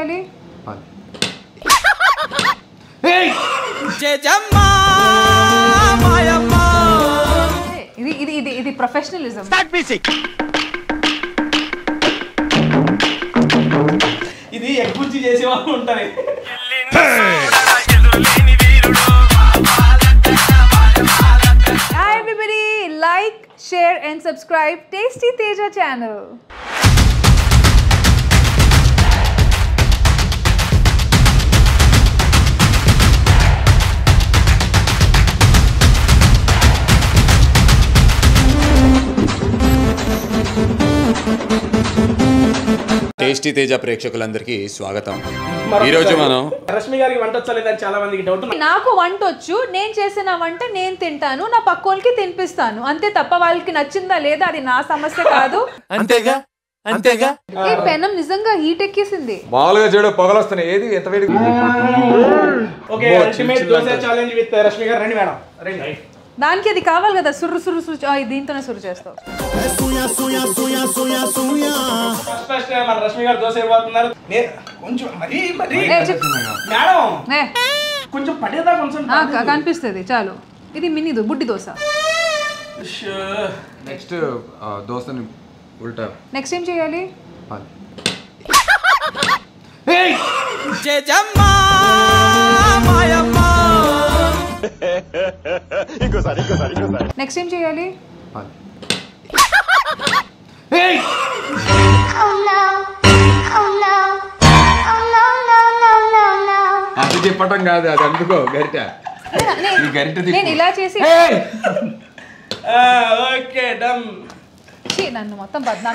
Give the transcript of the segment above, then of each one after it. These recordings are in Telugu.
చేయాలి ఏ, ఇది ఇది ఇది ఇది ప్రొఫెషనలిజం ఇది ఎగ్గుచ్చి చేసే వాళ్ళు ఉంటారు Hi everybody, like, share and subscribe Tasty Teja channel. Tasty Teja ప్రేక్షకులందరికీ స్వాగతం ఈరోజు మనం రష్మి గారికి వంట వచ్చలేదని చాలా మందికి డౌట్ నాకు వంట వచ్చు నేను చేసిన వంట నేను తింటాను నా పక్కోళ్ళకి తినిపిస్తాను అంతే తప్ప వాళ్ళకి నచ్చిందా లేదా అది నా సమస్య కాదు అంతేగా అంతేగా ఈ పెనం నిజంగా హీట్ ఎక్కేసింది మామూలుగా చూడు పొగలు వస్తున్నాయి ఏది ఎంత వేడి okay ultimate dosa challenge with Rashmi garu రండి మేడం రండి దానికి అది కావాలి కదా సుర్రు సుర్రు సుర్రు ఆ, దీంతోనే సుర్రు చేస్తావు ఫస్ట్ ఫస్ట్ మన రష్మి గారు దోశ ఇవ్వబోతున్నారు నే- కొంచెం మరీ మరీ ఏ, చెప్పు. మేడం ఏ, కొంచెం పడేదా కొంచెం ఆ, క- కనిపిస్తుంది చాలు ఇది మినీ దో- బుడ్డి దోశ షూ. నెక్స్ట్ దోశని ఉల్టా నెక్స్ట్ ఏం చేయాలి నెక్స్ట్ ఏం చేయాలి Oh no. Oh no. Oh no, no, no, no, no. అది చెప్పటం కాదు అది అందుకో గరిట నేను- నేను- ఈ గరిటె తిప్పు. నేను ఇలా చేసి ఏయ్! ఆ, ఓకే డన్ ఛీ, నన్ను మొత్తం బద్నాం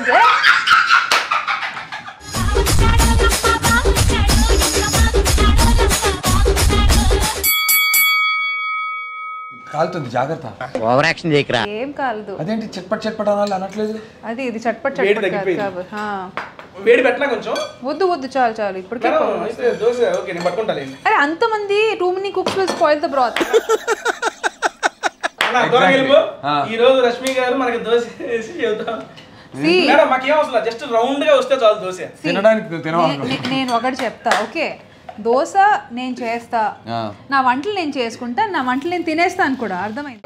కాలుతుంది జాగ్రత్త ఓవర్ యాక్షన్ చేయకరా ఏం కాలదు అదేంటి చిట్పట్ చిట్పట్ అనాలి అనట్లేదు అది ఇది చట్పట్ వేడి చట్పట్ కాదు తగ్గిపోయింది. కాబట్టి ఆ. వేడి పెట్టినా కొంచెం వద్దు వద్దు చాలు చాలు ఇప్పటికే మేడం పోదు. అయితే దోశ ఓకే నేను పట్టుకుంటాలేండి అరే అంతమంది too many cooks will spoil the broth అన్న, దూరం వెళ్ళిపో. ఆ. ఈ రోజు రష్మి గారు మనకి దోశ వేసి చెబుతాం సి మేడం మాకేం అవసరం జస్ట్ రౌండ్ గా వస్తే చాలు దోశ తినడానికి నువ్వు తినవాలి నేను ఒకటి చెప్తా ఓకే దోశ నేను చేస్తా ఆ. నా వంటలు నేను చేసుకుంటా నా వంటలు నేను తినేస్తాను కూడా అర్థమైంది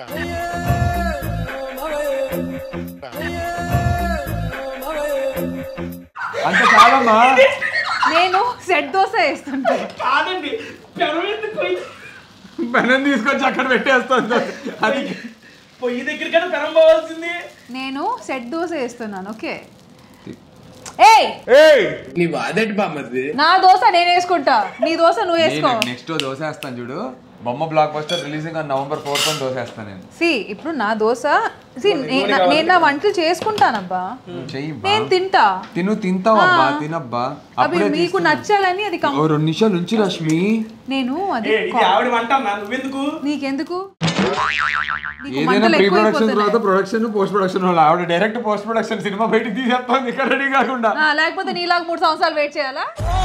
అంత చాలమ్మా నేను సెట్ దోశ వేస్తుంటాను కాదండి పెనం ఎందుకు పోయింది? పెనం తీసుకొచ్చి అక్కడ పెట్టేస్తుంది అది పొయ్యి దగ్గరికైనా పెనం పోవాల్సింది నేను సెట్ దోశ వేస్తున్నాను ఓకే ఏయ్ ఏయ్ నా దోశ నేను వేసుకుంటా నీ దోశ నువ్వు వేసుకో నెక్స్ట్ దోశ వేస్తాను చూడు Bomma blockbuster releasing November fourth dosa వేస్తాను నేను సి ఇప్పుడు నా దోశ సి నేను నా వంటలు చేసుకుంటానబ్బా చెయ్యి బా. నేను తింటా తిను తింటావబ్బా ఆ. తినబ్బా అవి అప్పుడే మీకు తీస్తున్నా. నచ్చాలని అది కం- ఓ రెండు నిమిషాలు ఉంచి రష్మి నేను అది ఏ, ఇది ఆవిడ వంట అన్నా నువ్వెందుకు నీకెందుకు నీకు ఏదైనా మంటలు ప్రీ ప్రొడక్షన్ ఎక్కువైపోతున్నాయి. తర్వాత ప్రొడక్షన్ పోస్ట్ ప్రొడక్షన్ వాళ్ళు ఆవిడ డైరెక్ట్ పోస్ట్ ప్రొడక్షన్ సినిమా బయటికి తీసేస్తుంది ఇక్కడ రెడీ కాకుండా ఆ, లేకపోతే నీలాగా మూడు సంవత్సరాలు వెయిట్ చేయాలా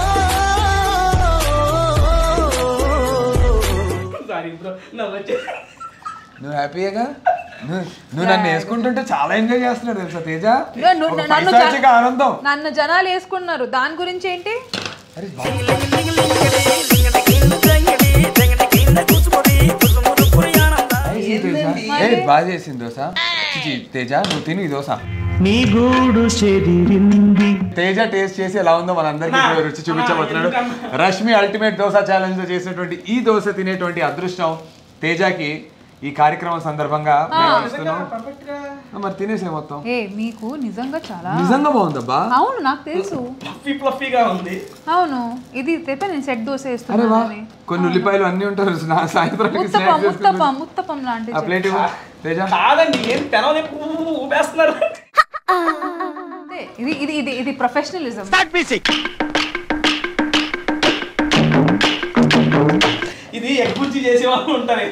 సారీ బ్రో నవ్వచ్చే నువ్వు హ్యాపీగా నువ్వు నువ్వు నన్ను వేసుకుంటుంటే చాలా ఎంజాయ్ చేస్తున్నాడు తెలుసా తేజ ఇదిగో నువ్వు ఒక నన్ను పైశాచిక జన- ఆనందం నన్ను జనాలు వేసుకున్నారు దాని గురించి ఏంటి అరే బా- Nice ఈ తేజ. ఏ, బాగా చేసింది దోశ చిచి, తేజ నువ్వు తిని ఈ దోశ తేజ టేస్ట్ చేసి ఎలా ఉందో మనందరికీ ఇప్పుడు రుచి చూపించబోతున్నాడు రష్మి అల్టిమేట్ దోశ ఛాలెంజ్ లో చేసినటువంటి ఈ దోశ తినేటువంటి అదృష్టం తేజకి ఈ కార్యక్రమం సందర్భంగా మేము ఇస్తున్నాం పర్ఫెక్ట్ గా ఆ, మరి తినేసే మొత్తం ఏ మీకు నిజంగా చాలా నిజంగా బాగుందబ్బా అవును నాకు తెలుసు ఫ్లఫీ ఫ్లఫీగా ఉంది అవును ఇది తెప్ప నేను సెట్ దోశ అరే వా వేస్తున్నాను కొన్ని ఉల్లిపాయలు అన్ని ఉంటారు నా- సాయంత్రానికి ముత్తపం స్నాక్స్ ముత్తపం ముత్తపం లాంటి ఆ ప్లేట్ ఇవ్వు తేజ కాదండి ఏం పెనం లేపు ఊపేస్తున్నారు ఇది ఇది ఇది ఇది ప్రొఫెషనలిజం ఇది ఎగ్గుచ్చి చేసే వాళ్ళు ఉంటారు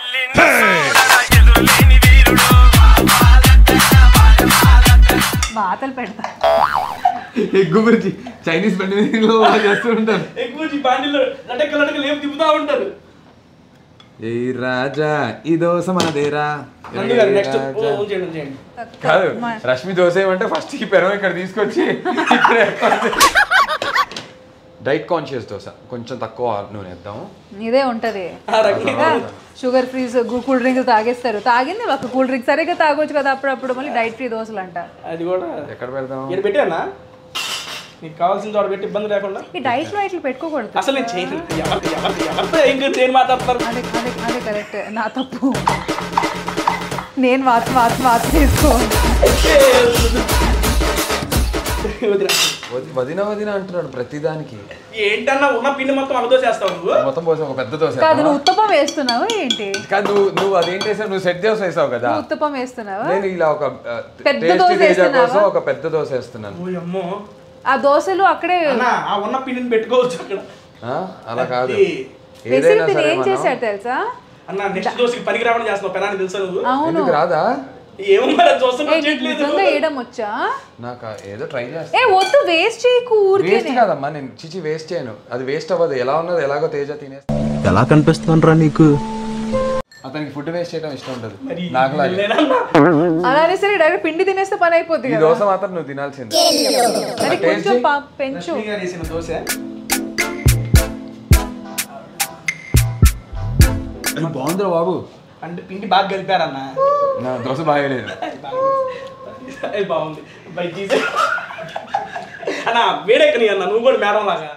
బాతలు పెడతా ఎగ్గు గురించి చైనీస్ బండి మీద వాళ్ళు చేస్తూ ఉంటారు ఎగ్గుచ్చి బాండిలో లటక లటక లేపు తిప్పుతా ఉంటారు ఏ రాజా ఈ దోశ మనదేరా నందు గారు నెక్స్ట్ ఉంచేయండి ఉంచేయండి కాదు రష్మి దోశ ఏమంటే ఫస్ట్ ఈ పెరం ఇక్కడ తీసుకొచ్చి ఇక్కడ వేస్తుంది. డైట్ కాన్షియస్ దోశ కొంచెం తక్కువ నూనె వేద్దాము ఇదే ఉంటది ఆ రకంగా షుగర్ ఫ్రీస్ కూల్ డ్రింక్ తాగేస్తారు తాగింది ఒక కూల్ డ్రింక్ సరిగ్గా తాగొచ్చు కదా అప్పుడప్పుడు మళ్ళీ డైట్ ఫ్రీ దోశలు అంట అది కూడా ఎక్కడ పెడదాం ఇక్కడ పెట్టానా నీకు కావాల్సిన చోట పెట్టి ఇబ్బంది లేకుండా ఈ డైట్ లో ఇట్లా పెట్టుకోకూడదు అసలు నేను చేయను ఎవరు ఎవరు ఎవరితో ఏం గురించి ఏం మాట్లాడతారు అదే అదే అదే కరెక్ట్ నా తప్పు నేను వాత్ వాత్ వాత్ తీసుకో వదిరా. వది- వదిన వదిన అంటున్నాడు ప్రతిదానికి ఏంటన్నా ఉన్న పిండి మొత్తం అగదో చేస్తావు నువ్వు మొత్తం పోసి ఒక పెద్ద దోశ కాదు వేద్దామా? నువ్వు ఉత్తపం వేస్తున్నావు ఏంటి కాదు నువ్వు నువ్వు అదేం చేసావు నువ్వు సెట్ దోశ వేసావు కదా నువ్వు ఉత్తపం వేస్తున్నావా నేను ఇలా ఒక ఆ, పెద్ద tasty దోశ తేజ వేస్తున్నావా? కోసం ఒక పెద్ద దోశ వేస్తున్నాను ఓ అమ్మో ఆ దోశలు అక్కడే అన్నా ఆ ఉన్న పిండిని పెట్టుకోవచ్చు అక్కడ ఆ? అలా కాదు అది. ఏదైనా రెసిపీని సరే ఏం మనం- చేశాడు తెలుసా అన్న నెక్స్ట్ దోశకి పనికి రావడం చేస్తున్నావు పెనాన్ని తెలుసా నువ్వు అవును ఎందుకు రాదా ఏమో మరి అది ఏ చూస్తున్నావు నీకు చేయట్లేదు నిజంగా వేయడం వచ్చా నాకు ఆ- ఏదో ట్రై చేస్తా ఏ వద్దు వేస్ట్ చేయకు ఊరికే వేస్ట్ కాదమ్మా నేను చిచి వేస్ట్ చేయను అది వేస్ట్ అవ్వదు ఎలా ఉన్నది ఎలాగో తేజ తినేస్తా ఎలా కనిపిస్తుండ్రా నీకు అతనికి ఫుడ్ వేస్ట్ చేయడం ఇష్టం ఉండదు మరి నాకు లాగే. లేదన్నా. అలానే సరే డైరెక్ట్ పిండి తినేస్తే పని అయిపోద్ది ఈ కదా దోశ మాత్రం నువ్వు తినాల్సిందే అది కొంచెం పా- పెంచు లక్ష్మి గారు వేసిన దోశ అది బాగుందిరా బాబు అంటే పిండి బాగా కలిపారన్న నా దోశ బాగలేదు అది బాగుంది బై జీసే అన్న వేడెక్కని అన్న నువ్వు కూడా మేడం లాగా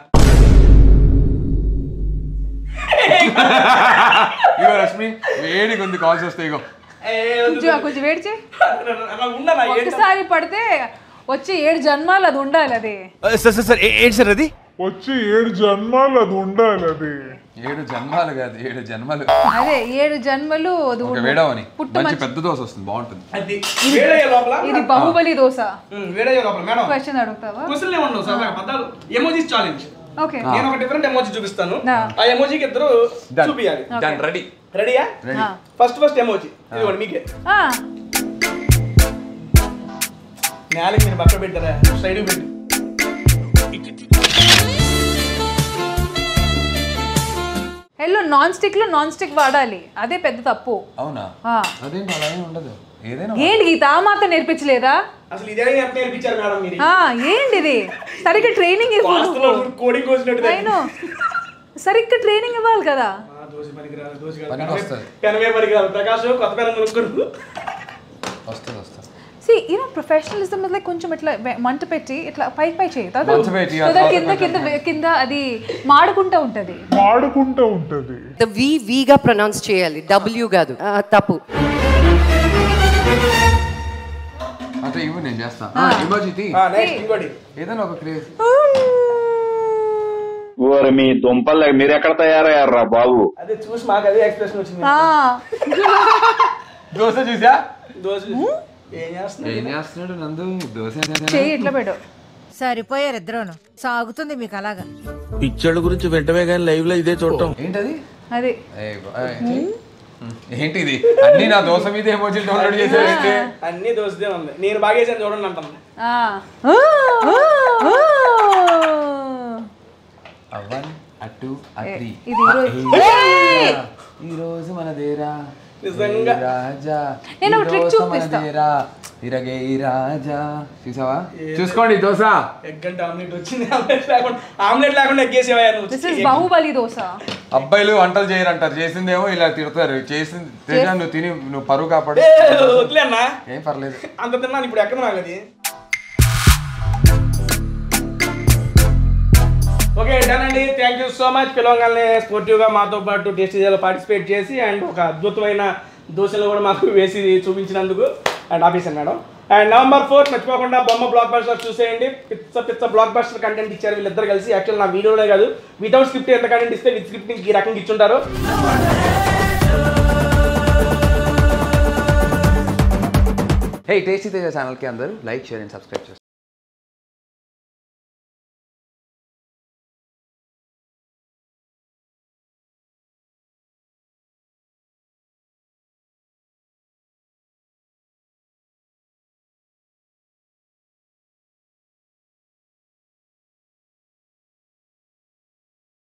ఇగో రష్మి వేడిగా ఉంది కాల్స్ వస్తాయి ఇగో ఏ, వద్దు. కొంచెం కొంచెం వేడి చేయి అన్న ఉండనా ఏంటి ఒకసారి పడితే వచ్చి ఏడు జన్మాలు అది ఉండాలి అది సార్ సార్ సార్ ఏంటి సార్ అది వచ్చి ఏడు జన్మాలు అది ఉండాలి అది ఏడు జన్మాలు కాదు ఏడు జన్మలు అదే ఏడు జన్మలు అది ఒక ఉండాలి. వేడవని పుట్టు మంచి మంచి పెద్ద దోశ వస్తుంది బాగుంటుంది అది వేడయ్యే లోపల ఇది బాహుబలి దోశ ఉమ్, వేడయ్యే లోపల మేడం క్వశ్చన్ అడుగుతావా క్వశ్చన్లు ఏమన్నావు సార్ పద్దాలు ఎమోజీస్ ఛాలెంజ్ ఓకే నేను ఒక డిఫరెంట్ ఎమోజీ చూపిస్తాను నా. ఆ ఎమోజీకి ఇద్దరు చూపియాలి దాని రెడీ రెడీయా రెడీ ఫస్ట్ ఫస్ట్ ఎమోజీ ఇదిగోండి మీకే ఆ, నేలకి మీరు పక్క పెట్టారా సైడ్ పెట్టి హెల్లో నాన్ స్టిక్ లో నాన్ స్టిక్ వాడాలి అదే పెద్ద తప్పు అవునా ఆ. అదేంటి అలా ఏం ఉండదు ఏదైనా ఏంటి గీత ఆ మాత్రం నేర్పించలేదా అసలు ఇదే ఎంత నేర్పించారు మేడం మీరు ఆ, ఏంటిది సరిగ్గా ట్రైనింగ్ ఇవ్వు వాస్తులో నువ్వు కోడింగ్ కోసినట్టు అయినో సరిగ్గా ట్రైనింగ్ ఇవ్వాలి కదా ఆ, దోశ పనికిరాదు దోశ కాదు. పనికి పెనమే- వస్తది. పెనమే పనికిరాదు ప్రకాష్ కొత్త పెనం కొనుక్కోడు వస్తుంది వస్తుంది సి యూనో ప్రొఫెషనలిజం లైక్ కొంచెం ఇట్లా వె- మంట పెట్టి ఇట్లా పై పై చేయి తర్వాత మంట పెట్టి, ఆ so that తర్వాత కింద కింద కింద అది మాడుకుంటా ఉంటది మాడుకుంటూ ఉంటది ద వి విగా ప్రొనౌన్స్ చేయాలి డబ్ల్యూ కాదు ఆ, తప్పు అంటే ఇవ్వు నేను చేస్తా ఇమోజీ తీ నెక్స్ట్ ఇంకోటి ఏదైనా ఒక క్రేజ్ ఓరి మీ దుంపలు మీరు ఎక్కడ తయారయ్యారా బాబు అదే చూసి మాకు అదే ఎక్స్ప్రెషన్ వచ్చింది ఆ, దోశ చూసా దోశ ఏం చేస్తున్నా ఏం చేస్తున్నాడు నందు దోశ చెయ్యి ఇట్లా పెట్టు సరిపోయారు ఇద్దరును సాగుతుంది మీకు అలాగా పిక్చర్ల గురించి వెంటనే కానీ లైవ్ లో ఇదే చూడటం ఏంటది అది ఏయ్ బా- ఏయ్, ఏంటి ఇది అన్ని నా దోశ మీద ఎమోజీలు డౌన్లోడ్ చేసావు ఏంటి అన్ని దోశదే ఉంది నేను బాగా వేసాను చూడండి అంటాను ఆ. ఆ, ఆ, ఆ. అవన్ అటు అత్రి ఇది ఈరోజు ఏయ్! ఈ రోజు మనదేరా నిజంగా. ఏ రాజా నేను ఒక ఈ trick దోశ చూపిస్తా. మనదేరా ఇరగే ఈ రాజా చూసావా చూసుకోండి దోశ ఎగ్ అంటే ఆమ్లెట్ వచ్చింది ఆమ్లెట్ లేకుండా ఆమ్లెట్ లేకుండా ఎగ్గేసేవా నువ్వు దిస్ ఇస్ బాహుబలి దోశ అబ్బాయిలు వంటలు చేయరంటారు చేసిందేమో ఇలా తిడతారు చేసింది తేజ నువ్వు తిని నువ్వు పరువు కాపాడు ఏ, వదిలే అన్నా ఏం పర్లేదు అంత తిన్నాను ఇప్పుడు ఎక్కడ నాకు అది ఓకే డన్ అండి థ్యాంక్ యూ సో మచ్ పిలవగానే స్పోర్టివ్గా మాతో పాటు టేస్ట్ చేయాలో పార్టిసిపేట్ చేసి అండ్ ఒక అద్భుతమైన దోశలు కూడా మాకు వేసి చూపించినందుకు and officer madam and November fourth మర్చిపోకుండా బొమ్మ బ్లాక్ బస్టర్ చూసేయండి పిచ్చ పిచ్చ బ్లాక్ బస్టర్ కంటెంట్ ఇచ్చారు వీళ్ళిద్దరు కలిసి యాక్చువల్ నా వీడియోలో కాదు వితౌట్ స్క్రిప్ట్ ఎంత కంటెంట్ ఇస్తే విత్ స్క్రిప్ట్ ఈ రకంగా ఇచ్చుంటారు హే టేస్టీ తేజ ఛానల్కి అందరూ లైక్ షేర్ అండ్ సబ్స్క్రైబ్ చేసుకోండి